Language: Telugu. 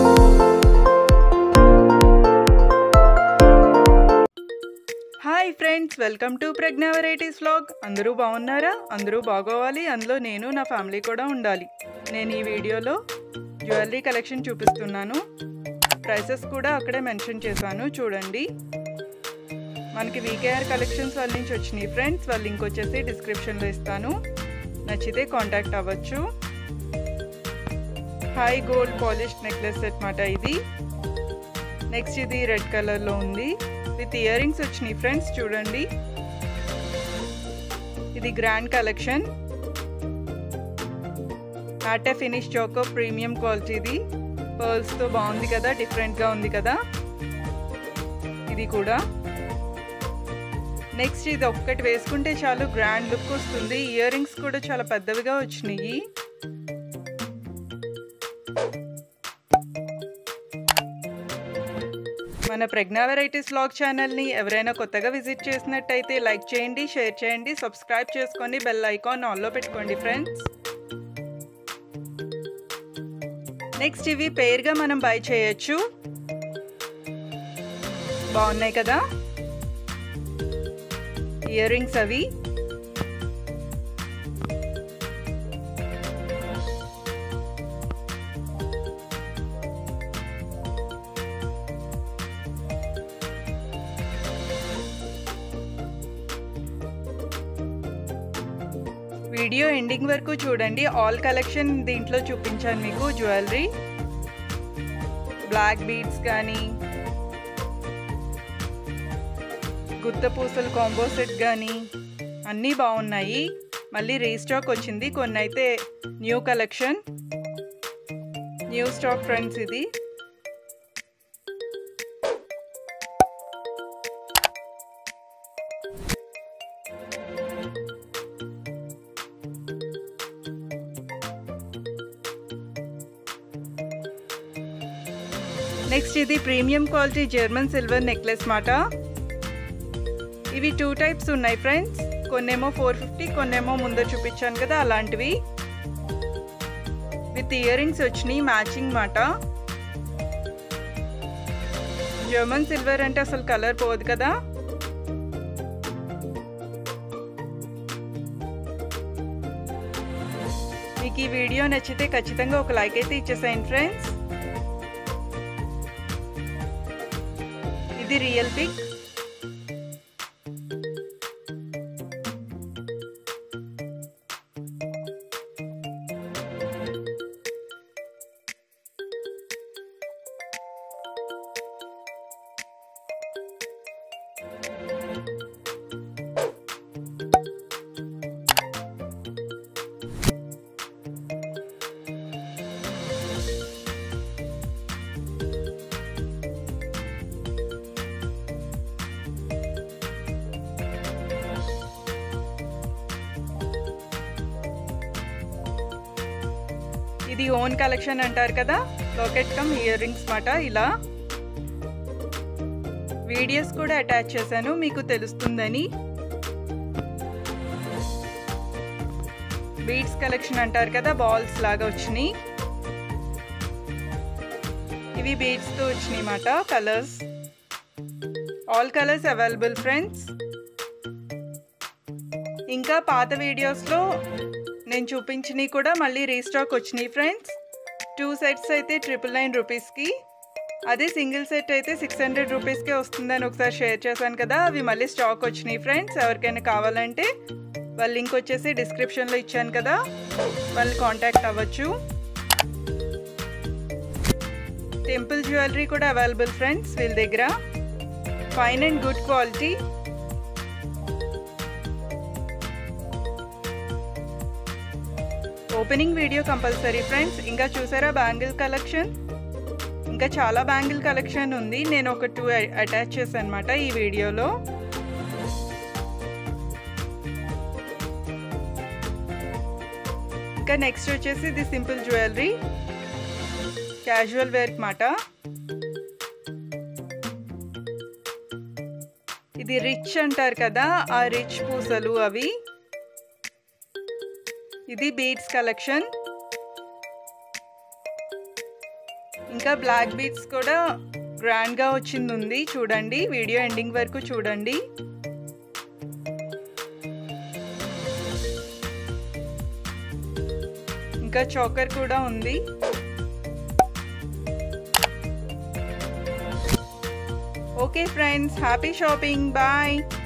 hi friends welcome to Pragna varieties vlog అందరూ బాగున్నారా అందరూ బాగోవాలి అందులో నేను నా ఫ్యామిలీ కూడా ఉండాలి నేను ఈ వీడియోలో జ్యువెలరీ కలెక్షన్ చూపిస్తున్నాను ప్రైసెస్ కూడా అక్కడే మెన్షన్ చేశాను చూడండి మనకి వీకేఆర్ కలెక్షన్స్ వాళ్ళ నుంచి వచ్చినాయి ఫ్రెండ్స్ వాళ్ళ లింక్ వచ్చేసి డిస్క్రిప్షన్లో ఇస్తాను నచ్చితే కాంటాక్ట్ అవ్వచ్చు high gold polish necklace set మాట ఇది నెక్స్ట్ ఇది రెడ్ కలర్లో ఉంది విత్ ఇయర్ రింగ్స్ వచ్చినాయి ఫ్రెండ్స్ చూడండి ఇది గ్రాండ్ కలెక్షన్ మ్యాటే ఫినిష్ చోకో ప్రీమియం క్వాలిటీది పర్ల్స్తో బాగుంది కదా డిఫరెంట్గా ఉంది కదా ఇది కూడా నెక్స్ట్ ఇది ఒక్కటి వేసుకుంటే చాలు గ్రాండ్ లుక్ వస్తుంది ఇయర్ రింగ్స్ కూడా చాలా పెద్దవిగా వచ్చినాయి మన ప్రజ్ఞా వెరైటీస్ వ్లాగ్ ఛానల్ని ఎవరైనా కొత్తగా విజిట్ చేసినట్టయితే లైక్ చేయండి షేర్ చేయండి సబ్స్క్రైబ్ చేసుకొని బెల్ ఐకాన్ ఆన్లో పెట్టుకోండి ఫ్రెండ్స్ నెక్స్ట్ ఇవి పేరుగా మనం బై చేయొచ్చు బాగున్నాయి కదా ఇయర్ రింగ్స్ అవి వీడియో ఎండింగ్ వరకు చూడండి ఆల్ కలెక్షన్ దీంట్లో చూపించాను మీకు జ్యువెలరీ బ్లాక్ బీడ్స్ కానీ గుత్త పూసలు కాంబో సెట్ కానీ అన్నీ బాగున్నాయి మళ్ళీ రీస్టాక్ వచ్చింది కొన్ని అయితే new collection new stock friends ఇది నెక్స్ట్ ఇది premium quality German silver necklace మాట ఇవి టూ టైప్స్ ఉన్నాయి ఫ్రెండ్స్ కొన్నేమో ఫోర్ ఫిఫ్టీ కొన్నేమో ముందర చూపించాను కదా అలాంటివి విత్ ఇయర్ రింగ్స్ వచ్చినాయి మ్యాచింగ్ మాట జర్మన్ సిల్వర్ అంటే అసలు కలర్ పోదు కదా మీకు ఈ వీడియో నచ్చితే ఖచ్చితంగా ఒక లైక్ అయితే ఇచ్చేసాయండి ఫ్రెండ్స్ ఇది రియల్ పిక్ ఇది ఓన్ కలెక్షన్ అంటారు కదా లాకెట్ కమ్ ఇయర్ రింగ్స్ మాట ఇలా వీడియోస్ కూడా అటాచ్ చేశాను మీకు తెలుస్తుందని బీడ్స్ కలెక్షన్ అంటారు కదా బాల్స్ లాగా వచ్చినాయి ఇవి బీడ్స్తో వచ్చినాయి మాట colours all colours available friends ఇంకా పాత వీడియోస్లో నేను చూపించినవి కూడా మళ్ళీ రీస్టాక్ వచ్చినాయి ఫ్రెండ్స్ టూ సెట్స్ అయితే ట్రిపుల్ నైన్ రూపీస్కి అదే సింగిల్ సెట్ అయితే సిక్స్ హండ్రెడ్ రూపీస్కే వస్తుందని ఒకసారి షేర్ చేశాను కదా అవి మళ్ళీ స్టాక్ వచ్చినాయి ఫ్రెండ్స్ ఎవరికైనా కావాలంటే వాళ్ళ లింక్ వచ్చేసి డిస్క్రిప్షన్లో ఇచ్చాను కదా వాళ్ళు కాంటాక్ట్ అవ్వచ్చు టెంపుల్ జ్యువెలరీ కూడా అవైలబుల్ ఫ్రెండ్స్ వీళ్ళ దగ్గర fine and good quality opening video compulsory friends ఇంకా చూసారా బ్యాంగిల్ కలెక్షన్ ఇంకా చాలా బ్యాంగిల్ కలెక్షన్ ఉంది నేను ఒక టూ అటాచ్ చేశాను అనమాట ఈ వీడియోలో ఇంకా నెక్స్ట్ వచ్చేసి ఇది సింపుల్ జ్యువెలరీ క్యాజువల్ వేర్ మాట ఇది రిచ్ అంటారు కదా ఆ రిచ్ పూసలు అవి ఇది బీడ్స్ కలెక్షన్ ఇంకా బ్లాక్ బీట్స్ కూడా గ్రాండ్గా వచ్చింది ఉంది చూడండి వీడియో ఎండింగ్ వరకు చూడండి ఇంకా చోకర్ కూడా ఉంది okay friends happy shopping bye